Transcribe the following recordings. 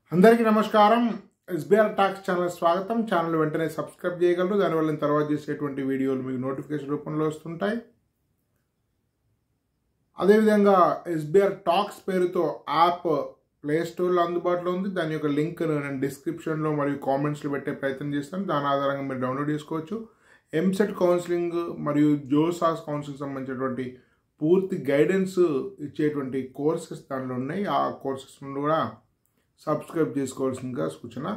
అందరికీ నమస్కారం SBR talks channel స్వాగతం ఛానల్ వెంటనే సబ్స్క్రైబ్ చేయగలరు దానివల్ల నేను తర్వాత చేసేటువంటి వీడియోలు మీకు నోటిఫికేషన్ రూపంలో వస్తుంటాయి అదేవిధంగా ఎస్బీఆర్ టాక్స్ పేరుతో యాప్ ప్లే స్టోర్లో అందుబాటులో ఉంది దాని యొక్క లింక్ నేను డిస్క్రిప్షన్లో మరియు కామెంట్స్లో పెట్టే ప్రయత్నం చేస్తాను దాని ఆధారంగా మీరు డౌన్లోడ్ చేసుకోవచ్చు ఎంసెట్ కౌన్సిలింగ్ మరియు జోసాస్ కౌన్సిలింగ్ సంబంధించినటువంటి పూర్తి గైడెన్స్ ఇచ్చేటువంటి కోర్సెస్ దాంట్లో ఉన్నాయి ఆ కోర్సెస్ కూడా సబ్స్క్రైబ్ చేసుకోవాల్సిందిగా సూచన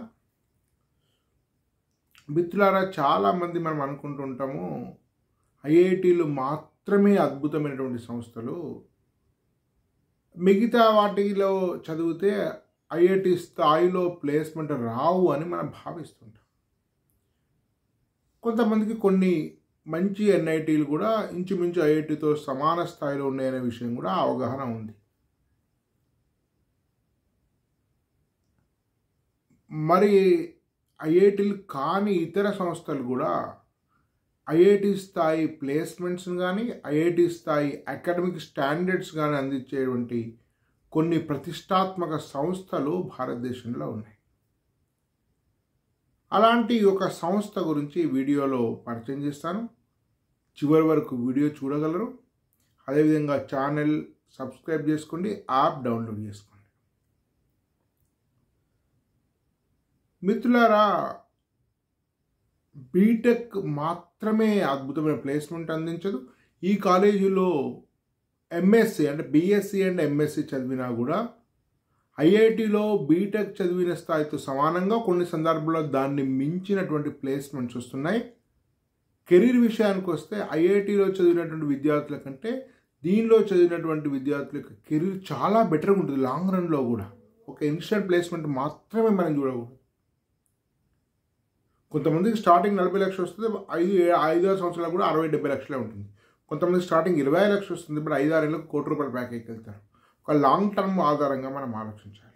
మిత్రులారా చాలామంది మనం అనుకుంటుంటాము ఐఐటీలు మాత్రమే అద్భుతమైనటువంటి సంస్థలు మిగతా వాటిలో చదివితే ఐఐటి స్థాయిలో ప్లేస్మెంట్ రావు అని మనం భావిస్తుంటాం కొంతమందికి కొన్ని మంచి ఎన్ఐటీలు కూడా ఇంచుమించు ఐఐటితో సమాన స్థాయిలో ఉన్నాయనే విషయం కూడా అవగాహన ఉంది మరి ఐఐటీలు కాని ఇతర సంస్థలు కూడా ఐఐటి స్థాయి ప్లేస్మెంట్స్ని కానీ ఐఐటి స్థాయి అకాడమిక్ స్టాండర్డ్స్ కానీ అందించేటువంటి కొన్ని ప్రతిష్టాత్మక సంస్థలు భారతదేశంలో ఉన్నాయి అలాంటి ఒక సంస్థ గురించి వీడియోలో పరిచయం చేస్తాను చివరి వరకు వీడియో చూడగలరు అదేవిధంగా ఛానల్ సబ్స్క్రైబ్ చేసుకోండి యాప్ డౌన్లోడ్ చేసుకోండి మిత్రులారా బీటెక్ మాత్రమే అద్భుతమైన ప్లేస్మెంట్ అందించదు ఈ కాలేజీలో ఎంఎస్సి అంటే బీఎస్సీ అండ్ ఎంఎస్సి చదివినా కూడా ఐఐటిలో బీటెక్ చదివిన స్థాయితో సమానంగా కొన్ని సందర్భాల్లో దాన్ని మించినటువంటి ప్లేస్మెంట్స్ వస్తున్నాయి కెరీర్ విషయానికి వస్తే ఐఐటిలో చదివినటువంటి విద్యార్థుల కంటే దీనిలో చదివినటువంటి విద్యార్థుల యొక్క కెరీర్ చాలా బెటర్గా ఉంటుంది లాంగ్ రన్లో కూడా ఒక ఇన్స్టెంట్ ప్లేస్మెంట్ మాత్రమే మనం చూడకూడదు కొంతమందికి స్టార్టింగ్ నలభై లక్షలు వస్తుంది ఐదు ఐదు ఆరు సంవత్సరాలు కూడా అరవై డెబ్బై లక్షలే ఉంటుంది కొంతమంది స్టార్టింగ్ ఇరవై లక్షలు వస్తుంది ఇప్పుడు ఐదు ఆరు ఏళ్ళకి కోటి రూపాయల ప్యాకేజ్కి వెళ్తారు ఒక లాంగ్ టర్మ్ ఆధారంగా మనం ఆలోచించాలి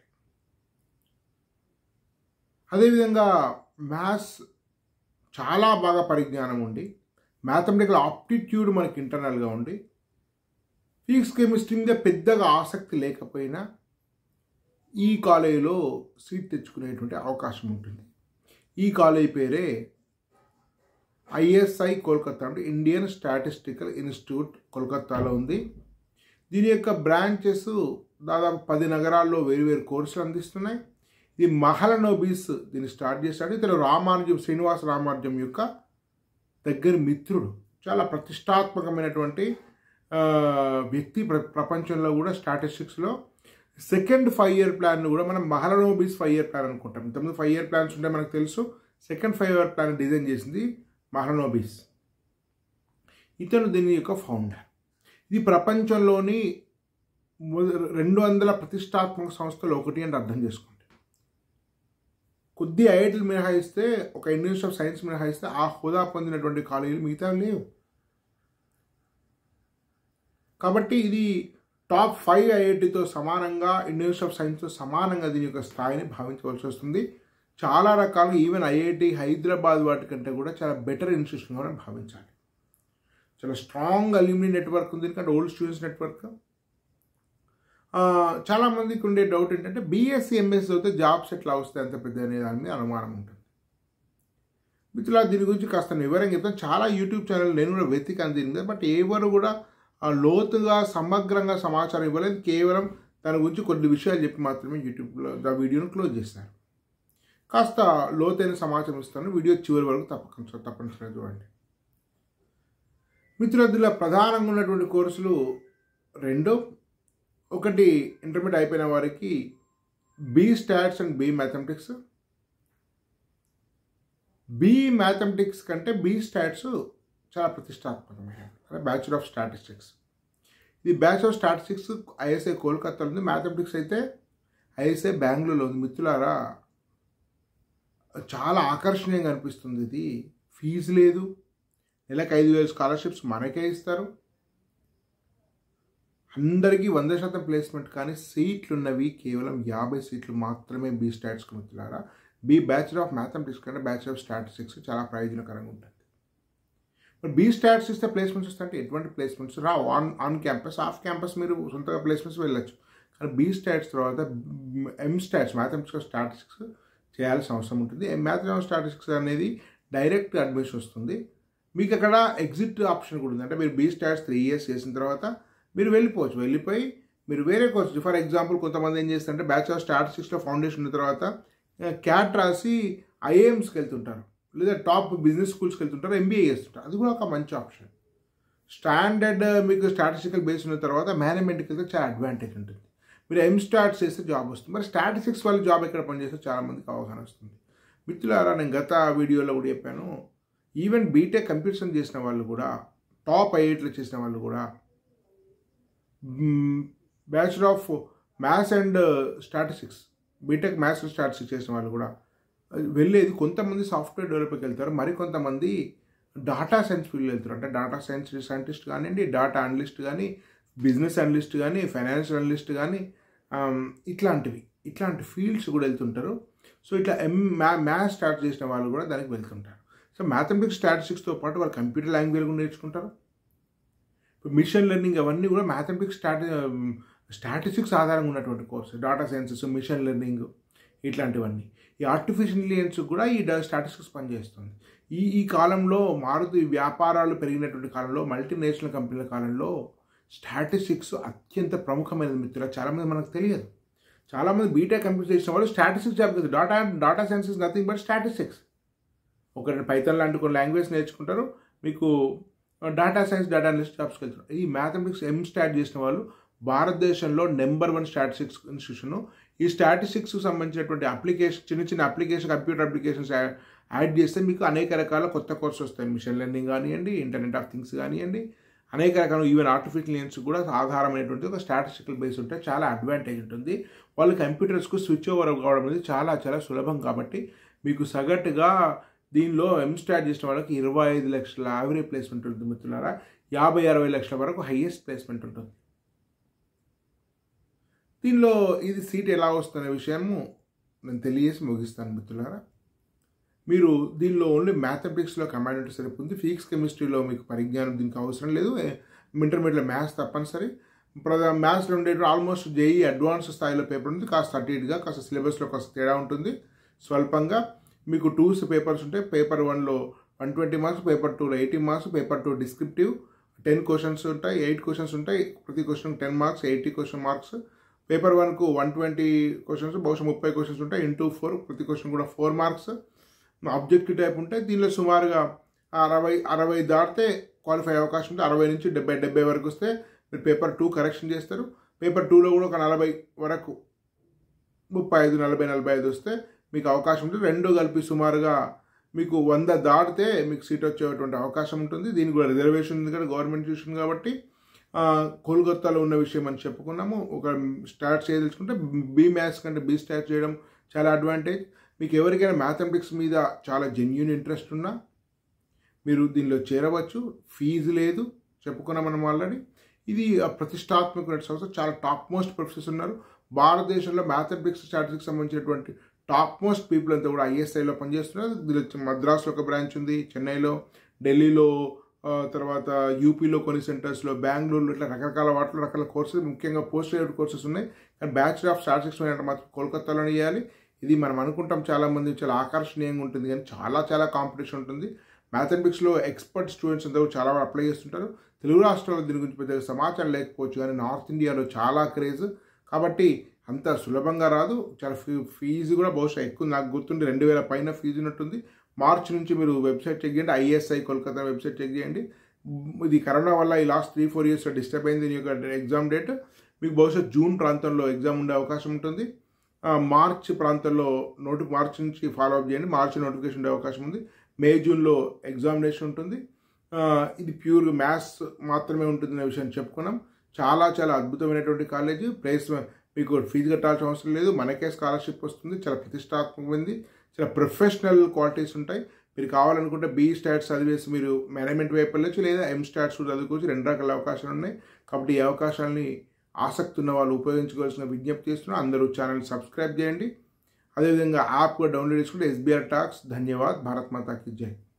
అదేవిధంగా మ్యాథ్స్ చాలా బాగా పరిజ్ఞానం ఉండి మ్యాథమెటికల్ ఆప్టిట్యూడ్ మనకి ఇంటర్నల్గా ఉండి ఫిజిక్స్ కెమిస్ట్రీ మీద పెద్దగా ఆసక్తి లేకపోయినా ఈ కాలేజీలో సీట్ తెచ్చుకునేటువంటి అవకాశం ఉంటుంది ఈ కాలేజ్ పేరే ఐఎస్ఐ కోల్కతా అంటే ఇండియన్ స్టాటిస్టికల్ ఇన్స్టిట్యూట్ కోల్కతాలో ఉంది దీని యొక్క బ్రాంచెస్ దాదాపు పది నగరాల్లో వేరు వేరు కోర్సులు అందిస్తున్నాయి ఇది మహలనోబీస్ దీన్ని స్టార్ట్ చేశాడు ఇతను రామానుజం శ్రీనివాస రామానుజం యొక్క దగ్గర మిత్రుడు చాలా ప్రతిష్టాత్మకమైనటువంటి వ్యక్తి ప్ర ప్రపంచంలో కూడా స్టాటిస్టిక్స్లో సెకండ్ ఫైవ్ ఇయర్ ప్లాన్ కూడా మనం మహలనోబీస్ ఫైవ్ ఇయర్ ప్లాన్ అనుకుంటాం ఇంతకుముందు ఫైవ్ ఇయర్ ప్లాన్స్ ఉంటే మనకు తెలుసు second five year plan design చేసింది మహలనోబీస్ ఇతను దీని యొక్క ఫౌండర్ ఇది ప్రపంచంలోని రెండు వందల ప్రతిష్టాత్మక సంస్థలు ఒకటి అని అర్థం చేసుకోండి కొద్ది ఐఐటీలు మినహాయిస్తే ఒక యూనివర్సిటీ ఆఫ్ సైన్స్ మినహాయిస్తే ఆ హోదా పొందినటువంటి కాలేజీలు మిగతా లేవు కాబట్టి ఇది టాప్ ఫైవ్ ఐఐటితో సమానంగా యూనివర్సిటీ ఆఫ్ సైన్స్తో సమానంగా దీని యొక్క స్థాయిని భావించవలసి వస్తుంది చాలా రకాలుగా ఈవెన్ ఐఐటి హైదరాబాద్ వాటి కంటే కూడా చాలా బెటర్ ఇన్స్టిట్యూషన్గా మనం భావించాలి చాలా స్ట్రాంగ్ అల్యూమిని నెట్వర్క్ ఉంది ఎందుకంటే ఓల్డ్ స్టూడెంట్స్ నెట్వర్క్ చాలామందికి ఉండే డౌట్ ఏంటంటే బీఎస్సీ ఎంఎస్ చదివితే జాబ్స్ ఎట్లా వస్తాయి అంత పెద్ద అనే దాని మీద అనుమానం ఉంటుంది మిత్రుల దీని గురించి కాస్త వివరంగా చెప్తాను చాలా యూట్యూబ్ ఛానల్ నేను కూడా వెతికాను దీని మీద బట్ ఎవరు కూడా లోతుగా సమగ్రంగా సమాచారం ఇవ్వలేదు కేవలం దాని గురించి కొన్ని విషయాలు చెప్పి మాత్రమే యూట్యూబ్లో దా వీడియోను క్లోజ్ చేస్తారు కాస్త లోతైన సమాచారం ఇస్తాను వీడియో చివరి వరకు తప్పకుండా తప్పనిసరిగా చూడండి మిత్రుల ప్రధానంగా ఉన్నటువంటి కోర్సులు రెండు ఒకటి ఇంటర్మీడియట్ అయిపోయిన వారికి B stats and B mathematics B mathematics కంటే బీ స్టాట్స్ చాలా ప్రతిష్టాత్మకమైనది అంటే బ్యాచులర్ ఆఫ్ స్టాటిస్టిక్స్ ఇది బ్యాచులర్ ఆఫ్ స్టాటిస్టిక్స్ ఐఎస్ఐ కోల్కతాలో ఉంది మ్యాథమెటిక్స్ అయితే ఐఎస్ఐ బెంగళూరులో ఉంది మిత్రులారా చాలా ఆకర్షణీయంగా అనిపిస్తుంది ఇది ఫీజు లేదు నెలకు ఐదు వేలు స్కాలర్షిప్స్ మనకే ఇస్తారు అందరికీ వంద శాతం ప్లేస్మెంట్ కానీ సీట్లు ఉన్నవి కేవలం యాభై సీట్లు మాత్రమే బీ స్టాట్స్కి మిత్రులారా బీ బ్యాచులర్ ఆఫ్ మ్యాథమెటిక్స్ కంటే బ్యాచులర్ ఆఫ్ స్టాటిస్టిక్స్ చాలా ప్రయోజనకరంగా ఉంటుంది మరి బీ స్టాట్స్ ఇస్తే ప్లేస్మెంట్స్ వస్తే అంటే ఎటువంటి ప్లేస్మెంట్స్ రావు on on campus off campus మీరు సొంతగా ప్లేస్మెంట్స్ వెళ్ళొచ్చు కానీ బీ స్టాట్స్ తర్వాత ఎం స్టాట్స్ మ్యాథమెటిక్స్ స్టాటిస్టిక్స్ చేయాల్సిన అవసరం ఉంటుంది మ్యాథమెటిక్స్ స్టాటిస్టిక్స్ అనేది డైరెక్ట్ అడ్మిషన్ వస్తుంది మీకు అక్కడ ఎగ్జిట్ ఆప్షన్ కూడా ఉంది అంటే మీరు బీ స్టాట్స్ త్రీ ఇయర్స్ చేసిన తర్వాత మీరు వెళ్ళిపోవచ్చు వెళ్ళిపోయి మీరు వేరే కోర్స్ ఫర్ ఎగ్జాంపుల్ కొంతమంది ఏం చేస్తారంటే బ్యాచులర్ స్టాటిస్టిక్స్లో ఫౌండేషన్ ఉన్న తర్వాత క్యాట్ రాసి ఐఏఎమ్స్కి వెళ్తుంటారు లేదా టాప్ బిజినెస్ స్కూల్స్కి వెళ్తుంటారు ఎంబీఏ చేస్తుంటారు అది కూడా ఒక మంచి ఆప్షన్ స్టాండర్డ్ మీకు స్టాటిస్టికల్ బేస్ ఉన్న తర్వాత మేనేజ్మెంట్కి వెళ్తే చాలా అడ్వాంటేజ్ ఉంటుంది మీరు ఎం స్టార్ట్ చేస్తే జాబ్ వస్తుంది మరి స్టాటిస్టిక్స్ వల్ల జాబ్ ఎక్కడ పనిచేస్తే చాలామందికి అవగాహన వస్తుంది మిత్రులారా నేను గత వీడియోలో కూడా చెప్పాను ఈవెన్ బీటెక్ కంప్యూటర్ చేసిన వాళ్ళు కూడా టాప్ ఐఐట్లో చేసిన వాళ్ళు కూడా bachelor of maths and statistics B Tech maths and statistics చేసిన వాళ్ళు కూడా వెళ్ళేది కొంతమంది సాఫ్ట్వేర్ డెవలపర్కి వెళ్తారు మరికొంతమంది డాటా సైన్స్ ఫీల్డ్ వెళ్తారు అంటే డాటా సైన్స్ సైంటిస్ట్ కానివ్వండి డాటా అనలిస్ట్ కానీ బిజినెస్ అనలిస్ట్ కానీ ఫైనాన్షియల్ అనలిస్ట్ కానీ ఇట్లాంటివి ఇట్లాంటి ఫీల్డ్స్ కూడా వెళ్తుంటారు సో ఇట్లా ఎం మ్యా మ్యాథ్స్ స్టార్ట్ చేసిన వాళ్ళు కూడా దానికి వెళ్తుంటారు సో మ్యాథమెటిక్స్ స్టాటిస్టిక్స్తో పాటు వాళ్ళు కంప్యూటర్ లాంగ్వేజ్ కూడా నేర్చుకుంటారు ఇప్పుడు మిషన్ లెర్నింగ్ అవన్నీ కూడా మ్యాథమెటిక్స్ స్టాటి స్టాటిస్టిక్స్ ఆధారంగా ఉన్నటువంటి course data sciences machine learning ఇట్లాంటివన్నీ ఈ ఆర్టిఫిషియల్ ఇంటెలిజెన్స్ కూడా ఈ స్టాటిస్టిక్స్ పనిచేస్తుంది ఈ ఈ కాలంలో మారుతూ ఈ వ్యాపారాలు పెరిగినటువంటి కాలంలో మల్టీనేషనల్ కంపెనీల కాలంలో స్టాటిస్టిక్స్ అత్యంత ప్రముఖమైన మిత్రులు చాలామంది మనకు తెలియదు చాలామంది బీటెక్ కంప్యూటర్ చేసిన వాళ్ళు స్టాటిస్టిక్స్ జాబ్ కదా data data science is nothing but statistics ఒక పైథన్ లాంటి కొన్ని లాంగ్వేజ్ నేర్చుకుంటారు మీకు డాటా సైన్స్ డేటా అనలిస్ట్ జాబ్స్కి వెళ్తారు ఈ మ్యాథమెటిక్స్ ఎం స్టాట్ చేసిన వాళ్ళు భారతదేశంలో నెంబర్ వన్ స్టాటిస్టిక్స్ ఇన్స్టిట్యూషన్ ఈ స్టాటిస్టిక్స్కి సంబంధించినటువంటి అప్లికేషన్ చిన్న చిన్న అప్లికేషన్ కంప్యూటర్ అప్లికేషన్స్ యాడ్ చేస్తే మీకు అనేక రకాల కొత్త కోర్సెస్ వస్తాయి మిషన్ లెర్నింగ్ కానివ్వండి ఇంటర్నెట్ ఆఫ్ థింగ్స్ కానివ్వండి అనేక రకాల ఈవెన్ ఆర్టిఫిషియల్ ఇంటెలిజెన్స్ కూడా ఆధారమైనటువంటి ఒక స్టాటిస్టికల్ బేస్ ఉంటే చాలా అడ్వాంటేజ్ ఉంటుంది వాళ్ళు కంప్యూటర్స్కు స్విచ్ ఓవర్ కావడం అనేది చాలా చాలా సులభం కాబట్టి మీకు సగటుగా దీనిలో ఎం స్టార్ట్ చేసిన వాళ్ళకి ఇరవై ఐదు లక్షల యావరేజ్ ప్లేస్మెంట్ ఉంటుంది మిత్రులారా యాభై అరవై లక్షల వరకు హైయెస్ట్ ప్లేస్మెంట్ ఉంటుంది దీనిలో ఇది సీట్ ఎలా వస్తున్న విషయము నేను తెలియజేసి ముగిస్తాను మిత్రులారా మీరు దీనిలో ఓన్లీ మ్యాథమెటిక్స్లో కమాండ్ ఉంటే సరిపోతుంది ఫిజిక్స్ కెమిస్ట్రీలో మీకు పరిజ్ఞానం దీనికి అవసరం లేదు ఇంటర్మీడియట్లో మ్యాథ్స్ తప్పనిసరి ప్రధా మ్యాథ్స్లో ఉండే ఆల్మోస్ట్ జేఈ అడ్వాన్స్ స్థాయిలో పేపర్ ఉంది కాస్త అటు ఇటుగా కాస్త సిలబస్లో కాస్త తేడా ఉంటుంది స్వల్పంగా మీకు టూస్ పేపర్స్ ఉంటాయి పేపర్ వన్లో వన్ ట్వంటీ మార్క్స్ పేపర్ టూలో eighty marks paper two descriptive ten questions ఉంటాయి ఎయిట్ క్వశ్చన్స్ ఉంటాయి ప్రతి question ten marks eighty question marks paper వన్కు వన్ ట్వంటీ క్వశ్చన్స్ బహుశా ముప్పై క్వశ్చన్స్ ఉంటాయి ఇంటూ ఫోర్ ప్రతి క్వశ్చన్ కూడా ఫోర్ మార్క్స్ ఆబ్జెక్టివ్ టైప్ ఉంటాయి దీనిలో సుమారుగా అరవై అరవై దాటితే క్వాలిఫై అవకాశం ఉంటుంది అరవై నుంచి డెబ్బై డెబ్బై వరకు వస్తే మీరు పేపర్ టూ కరెక్షన్ చేస్తారు పేపర్ టూలో కూడా ఒక నలభై వరకు ముప్పై ఐదు నలభై నలభై ఐదు వస్తే మీకు అవకాశం ఉంటుంది రెండు కలిపి సుమారుగా మీకు వంద దాటితే మీకు సీట్ వచ్చేటువంటి అవకాశం ఉంటుంది దీనికి కూడా రిజర్వేషన్ ఉంది కదా గవర్నమెంట్ ట్యూషన్ కాబట్టి కోల్కత్తాలో ఉన్న విషయం అని చెప్పుకున్నాము ఒక స్టార్ట్ చేయదలుచుకుంటే బీ మ్యాథ్స్ కంటే బీ స్టార్ట్ చేయడం చాలా అడ్వాంటేజ్ మీకు ఎవరికైనా మ్యాథమెటిక్స్ మీద చాలా జెన్యున్ ఇంట్రెస్ట్ ఉన్నా మీరు దీనిలో చేరవచ్చు ఫీజు లేదు చెప్పుకున్నాం మనం ఆల్రెడీ ఇది ప్రతిష్టాత్మక సంస్థ చాలా టాప్ మోస్ట్ ప్రొఫెసర్స్ ఉన్నారు భారతదేశంలో మ్యాథమెటిక్స్ స్టాటిస్టిక్స్ సంబంధించినటువంటి టాప్ మోస్ట్ పీపుల్ అంతా కూడా ఐఎస్ఐలో పనిచేస్తున్నారు దీనిలో మద్రాసులో ఒక బ్రాంచ్ ఉంది చెన్నైలో ఢిల్లీలో తర్వాత యూపీలో కొన్ని సెంటర్స్లో బెంగళూరులో ఇట్లా రకరకాల వాటిలో రకాల కోర్సెస్ ముఖ్యంగా పోస్ట్ గ్రాడ్యుయేట్ కోర్సెస్ ఉన్నాయి కానీ బ్యాచులర్ ఆఫ్ స్టాటిస్టిక్స్ అంటే మాత్రం కోల్కతాలోనే చేయాలి ఇది మనం అనుకుంటాం చాలామంది చాలా ఆకర్షణీయంగా ఉంటుంది కానీ చాలా చాలా కాంపిటీషన్ ఉంటుంది మ్యాథమెటిక్స్లో ఎక్స్పర్ట్ స్టూడెంట్స్ అందరూ చాలా అప్లై చేస్తుంటారు తెలుగు రాష్ట్రాల్లో దీని గురించి పెద్దగా సమాచారం లేకపోవచ్చు కానీ నార్త్ ఇండియాలో చాలా క్రేజ్ కాబట్టి అంత సులభంగా రాదు చాలా ఫీ ఫీజు కూడా బహుశా ఎక్కువ నాకు గుర్తుండి రెండు వేల పైన ఫీజు ఉన్నట్టుంది మార్చ్ నుంచి మీరు వెబ్సైట్ చెక్ చేయండి ఐఎస్ఐ కోల్కతా వెబ్సైట్ చెక్ చేయండి ఇది కరోనా వల్ల ఈ లాస్ట్ త్రీ ఫోర్ ఇయర్స్లో డిస్టర్బ్ అయింది దీని యొక్క ఎగ్జామ్ డేట్ మీకు బహుశా జూన్ ప్రాంతంలో ఎగ్జామ్ ఉండే అవకాశం ఉంటుంది మార్చ్ ప్రాంతంలో నోటి మార్చ్ నుంచి ఫాలో అప్ చేయండి మార్చి నోటిఫికేషన్ ఉండే అవకాశం ఉంది మే జూన్లో ఎగ్జామినేషన్ ఉంటుంది ఇది ప్యూర్ మ్యాథ్స్ మాత్రమే ఉంటుంది అనే విషయం చెప్పుకున్నాం చాలా చాలా అద్భుతమైనటువంటి కాలేజీ ప్లేస్ మీకు ఫీజు కట్టాల్సిన అవసరం లేదు మనకే స్కాలర్షిప్ వస్తుంది చాలా ప్రతిష్టాత్మకమైంది చాలా ప్రొఫెషనల్ క్వాలిటీస్ ఉంటాయి మీరు కావాలనుకుంటే బీ స్టాట్స్ చదివేసి మీరు మేనేజ్మెంట్ వైపు వెళ్ళచ్చు లేదా ఎం స్టాట్స్ చదువుకోవచ్చు రెండు రకాల అవకాశాలు ఉన్నాయి కాబట్టి ఈ అవకాశాలని ఆసక్తి ఉన్న వాళ్ళు ఉపయోగించుకోవాల్సిన విజ్ఞప్తి చేస్తున్నా అందరూ ఛానల్ సబ్స్క్రైబ్ చేయండి అదేవిధంగా యాప్ కూడా డౌన్లోడ్ చేసుకుంటే ఎస్బీఆర్ టాక్స్ ధన్యవాద్ భారత్ మాతాకి జై